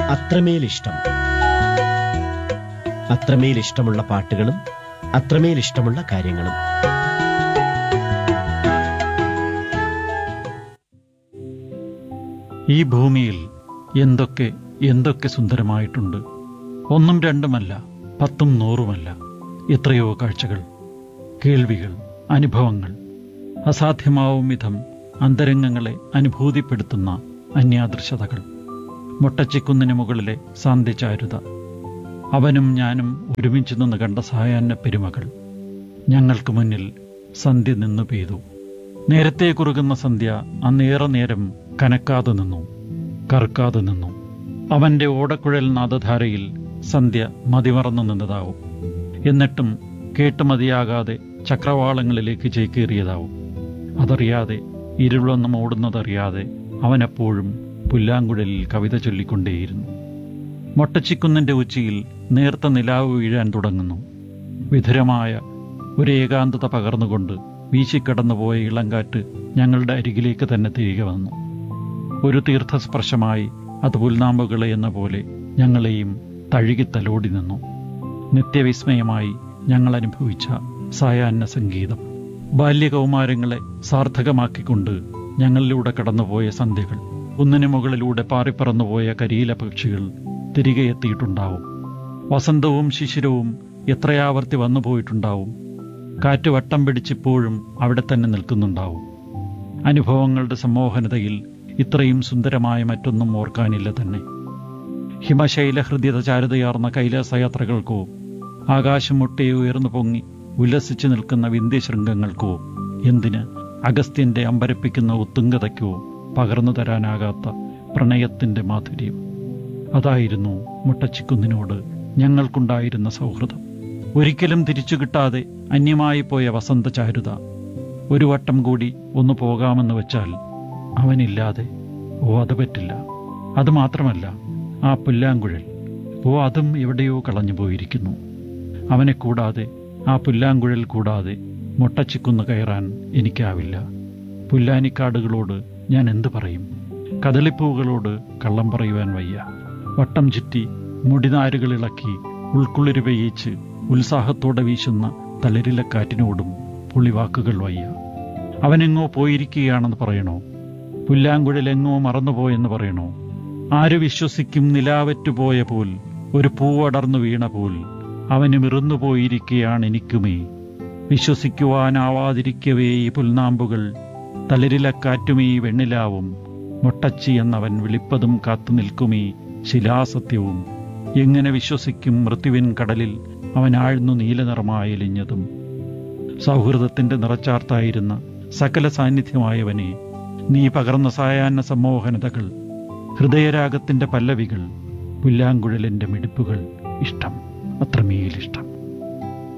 അത്രമേൽ ഇഷ്ടം അത്രമേൽ ഇഷ്ടമുള്ള പാട്ടുകളും അത്രമേൽ ഇഷ്ടമുള്ള കാര്യങ്ങളും ഈ ഭൂമിയിൽ എന്തൊക്കെ എന്തൊക്കെ സുന്ദരമായിട്ടുണ്ട് ഒന്നും രണ്ടുമല്ല പത്തും നൂറുമല്ല എത്രയോ കാഴ്ചകൾ കേൾവികൾ അനുഭവങ്ങൾ അസാധ്യമാവും വിധം അന്തരംഗങ്ങളെ അനുഭൂതിപ്പെടുത്തുന്ന അന്യാദൃശതകൾ മൊട്ടച്ചിക്കുന്നിന് മുകളിലെ സാന്ധ്യചാരുത അവനും ഞാനും ഒരുമിച്ച് നിന്ന് കണ്ട സായാഹ്ന പെരുമകൾ ഞങ്ങൾക്ക് മുന്നിൽ സന്ധ്യ നിന്നു പെയ്തു നേരത്തെ കുറുകുന്ന സന്ധ്യ അന്നേറെ നേരം കനക്കാതെ നിന്നു കറുക്കാതെ നിന്നു അവന്റെ ഓടക്കുഴൽ നാദധാരയിൽ സന്ധ്യ മതിമറന്നു നിന്നതാവും എന്നിട്ടും കേട്ട് മതിയാകാതെ ചക്രവാളങ്ങളിലേക്ക് ചേക്കേറിയതാവും അതറിയാതെ ഇരുളൊന്നും ഓടുന്നതറിയാതെ അവനെപ്പോഴും പുല്ലാങ്കുഴലിൽ കവിത ചൊല്ലിക്കൊണ്ടേയിരുന്നു മൊട്ടച്ചിക്കുന്നിന്റെ ഉച്ചിയിൽ നേർത്ത നിലാവ് വീഴാൻ തുടങ്ങുന്നു വിധുരമായ ഒരു ഏകാന്തത പകർന്നുകൊണ്ട് വീശിക്കടന്നുപോയ ഇളങ്കാറ്റ് ഞങ്ങളുടെ അരികിലേക്ക് തന്നെ തിരികെ വന്നു ഒരു തീർത്ഥസ്പർശമായി അത് പുൽനാമ്പുകളെ എന്ന പോലെ ഞങ്ങളെയും തഴുകി തലോടി നിന്നു നിത്യവിസ്മയമായി ഞങ്ങൾ അനുഭവിച്ച സായാഹ്ന സംഗീതം ബാല്യകൗമാരങ്ങളെ സാർത്ഥകമാക്കിക്കൊണ്ട് ഞങ്ങളിലൂടെ കടന്നുപോയ സന്ധ്യകൾ കുന്നിന് മുകളിലൂടെ പാറിപ്പറന്നുപോയ കരിയില പക്ഷികൾ തിരികെ എത്തിയിട്ടുണ്ടാവും വസന്തവും ശിശിരവും എത്രയാവർത്തി വന്നു പോയിട്ടുണ്ടാവും കാറ്റ് വട്ടം പിടിച്ചിപ്പോഴും അവിടെ തന്നെ നിൽക്കുന്നുണ്ടാവും അനുഭവങ്ങളുടെ സമ്മോഹനതയിൽ ഇത്രയും സുന്ദരമായ മറ്റൊന്നും ഓർക്കാനില്ല തന്നെ ഹിമശൈല ഹൃദ്യത ചാരുതയാർന്ന കൈലാസയാത്രകൾക്കോ ആകാശം മുട്ടെ ഉയർന്നു പൊങ്ങി ഉല്ലസിച്ചു നിൽക്കുന്ന വിന്ധ്യശൃംഗങ്ങൾക്കോ എന്തിന് അഗസ്ത്യന്റെ അമ്പരപ്പിക്കുന്ന ഉത്തുംഗതയ്ക്കോ പകർന്നു തരാനാകാത്ത പ്രണയത്തിന്റെ മാധുര്യം അതായിരുന്നു മുട്ടച്ചിക്കുന്നിനോട് ഞങ്ങൾക്കുണ്ടായിരുന്ന സൗഹൃദം ഒരിക്കലും തിരിച്ചു കിട്ടാതെ അന്യമായി പോയ വസന്ത ചാരുത ഒരു വട്ടം കൂടി ഒന്ന് പോകാമെന്ന് വെച്ചാൽ അവനില്ലാതെ ഓ അത് പറ്റില്ല അത് മാത്രമല്ല ആ പുല്ലാങ്കുഴൽ ഓ അതും എവിടെയോ കളഞ്ഞു പോയിരിക്കുന്നു അവനെ കൂടാതെ ആ പുല്ലാങ്കുഴൽ കൂടാതെ മുട്ടച്ചിക്കുന്ന് കയറാൻ എനിക്കാവില്ല പുല്ലാനിക്കാടുകളോട് ഞാൻ എന്തു പറയും കദളിപ്പൂകളോട് കള്ളം പറയുവാൻ വയ്യ വട്ടം ചുറ്റി മുടിനാരുകൾ ഇളക്കി ഉൾക്കുളിര് പെയ്യിച്ച് ഉത്സാഹത്തോടെ വീശുന്ന തളിരിലക്കാറ്റിനോടും പുളിവാക്കുകൾ വയ്യ അവനെങ്ങോ പോയിരിക്കുകയാണെന്ന് പറയണോ പുല്ലാങ്കുഴലെങ്ങോ മറന്നുപോയെന്ന് പറയണോ ആര് വിശ്വസിക്കും നിലാവറ്റുപോയ പോൽ ഒരു പൂവടർന്നു വീണ പോൽ അവന് മിറുന്നുപോയിരിക്കുകയാണ് എനിക്കുമേ വിശ്വസിക്കുവാനാവാതിരിക്കവേ ഈ പുൽനാമ്പുകൾ തളിരിലക്കാറ്റുമീ വെണ്ണിലാവും മൊട്ടച്ചി എന്നവൻ വിളിപ്പതും കാത്തു നിൽക്കുമീ ശിലാസത്യവും എങ്ങനെ വിശ്വസിക്കും മൃത്യുവിൻ കടലിൽ അവൻ ആഴ്ന്നു നീലനിറമായലിഞ്ഞതും സൗഹൃദത്തിന്റെ നിറച്ചാർത്തായിരുന്ന സകല സാന്നിധ്യമായവനെ നീ പകർന്ന സായാഹ്ന സമ്മോഹനതകൾ ഹൃദയരാഗത്തിന്റെ പല്ലവികൾ പുല്ലാങ്കുഴലിന്റെ മിടിപ്പുകൾ ഇഷ്ടം അത്രമേലിഷ്ടം